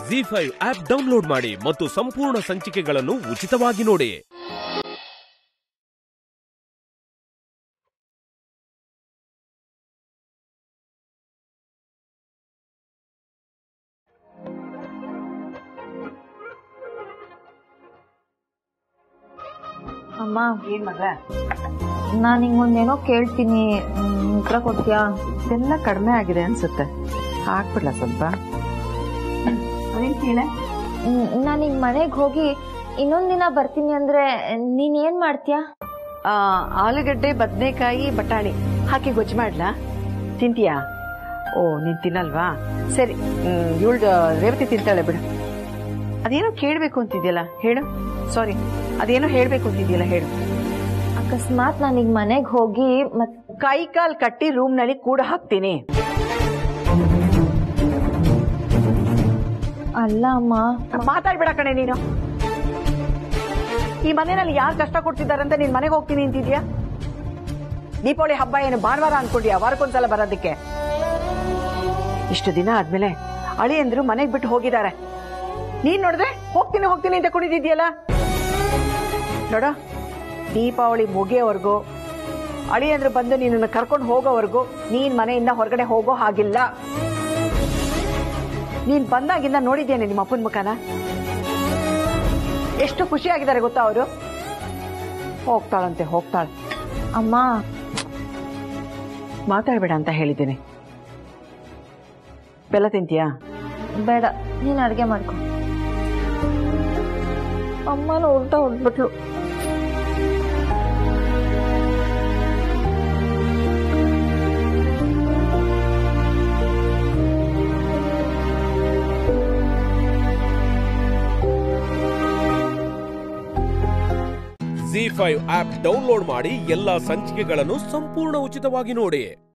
G five app download ಮಾಡಿ ಮತ್ತು ಸಂಪೂರ್ಣ ಸಂಚಿಕೆಗಳನ್ನು ಉಚಿತವಾಗಿ ನೋಡಿ ಅಮ್ಮ ಏನ್ ಮಗಳ ನಾನು ಹಿಂಗೊಂದೇನೋ ಕೇಳ್ತೀನಿ ಹ್ಮ್, ಉತ್ತರ ಕೊಡ್ತೀಯಾ ಇದೆಲ್ಲ ಕಡಿಮೆ ಆಗಿದೆ ಅನ್ಸುತ್ತೆ ಹಾಕ್ಬಿಡ್ಲ ಸ್ವಲ್ಪ ಅದೇನ್ ಕೇಳ ನಾನು ಈಗ ಮನೆಗೆ ಹೋಗಿ ಇನ್ನೊಂದ್ ದಿನ ಬರ್ತೀನಿ ಅಂದ್ರೆ ನೀನ್ ಏನ್ ಮಾಡ್ತೀಯಾ ಆಲೂಗಡ್ಡೆ ಬದನೆಕಾಯಿ ಬಟಾಣಿ ಹಾಕಿ ಗೊಜ್ಜು ಮಾಡ್ಲಾ ತಿಂತೀಯಾ ಓ ನೀನ್ ತಿನ್ನಲ್ವಾ ಸರಿ ಇವಳು ರೇವತಿ ತಿಂತಾಳೆ ಬಿಡು ಅದೇನೋ ಕೇಳ್ಬೇಕು ಅಂತಿದ್ಯಲ್ಲ ಹೇಳು ಸಾರಿ ಅದೇನೋ ಹೇಳ್ಬೇಕು ಅಂತಿದ್ಯಲ್ಲ ಹೇಳು ಅಕಸ್ಮಾತ್ ನಾನು ಈಗ ಮನೆಗೆ ಹೋಗಿ ಮತ್ ಕೈ ಕಾಲ್ ಕಟ್ಟಿ ರೂಮ್ ನಲ್ಲಿ ಕೂಡ ಹಾಕ್ತೀನಿ ಅಲ್ಲ ಅಮ್ಮ ಮಾತಾಡ್ಬೇಡ ಕಣೆ ನೀನು ಈ ಮನೆಯಲ್ಲಿ ಯಾರು ಕಷ್ಟ ಕೊಡ್ತಿದ್ದಾರೆ ಅಂತ ನೀನ್ ಮನೆಗೆ ಹೋಗ್ತೀನಿ ಅಂತಿದ್ಯಾ ದೀಪಾವಳಿ ಹಬ್ಬ ಏನು ಭಾನುವಾರ ಅನ್ಕೊಂಡ್ಯಾ ವಾರಕ್ಕೊಂದ್ಸಲ ಬರೋದಕ್ಕೆ ಇಷ್ಟು ದಿನ ಆದ್ಮೇಲೆ ಅಳಿಯಂದ್ರು ಮನೆಗ್ ಬಿಟ್ಟು ಹೋಗಿದ್ದಾರೆ ನೀನ್ ನೋಡಿದ್ರೆ ಹೋಗ್ತೀನಿ ಹೋಗ್ತೀನಿ ಅಂತ ಕುಣಿದಿದ್ಯಲ್ಲ ನೋಡ ದೀಪಾವಳಿ ಮುಗಿಯೋವರೆಗೂ ಅಳಿಯಂದ್ರು ಬಂದು ನಿನ್ನನ್ನು ಕರ್ಕೊಂಡು ಹೋಗೋವರೆಗೂ ನೀನ್ ಮನೆಯಿಂದ ಹೊರಗಡೆ ಹೋಗೋ ಹಾಗಿಲ್ಲ ನೀನ್ ಬಂದಾಗಿಂದ ನೋಡಿದ್ಯೇನೆ ನಿಮ್ಮ ಅಪ್ಪನ ಮುಖನ ಎಷ್ಟು ಖುಷಿಯಾಗಿದ್ದಾರೆ ಗೊತ್ತಾ ಅವರು ಹೋಗ್ತಾಳಂತೆ ಹೋಗ್ತಾಳೆ ಅಮ್ಮ ಮಾತಾಡ್ಬೇಡ ಅಂತ ಹೇಳಿದ್ದೀನಿ ಬೆಲ್ಲ ತಿಂತೀಯಾ ಬೇಡ ನೀನ್ ಅಡ್ಗೆ ಮಾಡ್ಕೊ ಅಮ್ಮನ ಉಲ್ಟಾ ಹೊಡ್ಬಿಟ್ಲು ಜಿ ಫೈವ್ ಆಪ್ ಡೌನ್ಲೋಡ್ ಮಾಡಿ ಎಲ್ಲಾ ಸಂಚಿಕೆಗಳನ್ನು ಸಂಪೂರ್ಣ ಉಚಿತವಾಗಿ ನೋಡಿ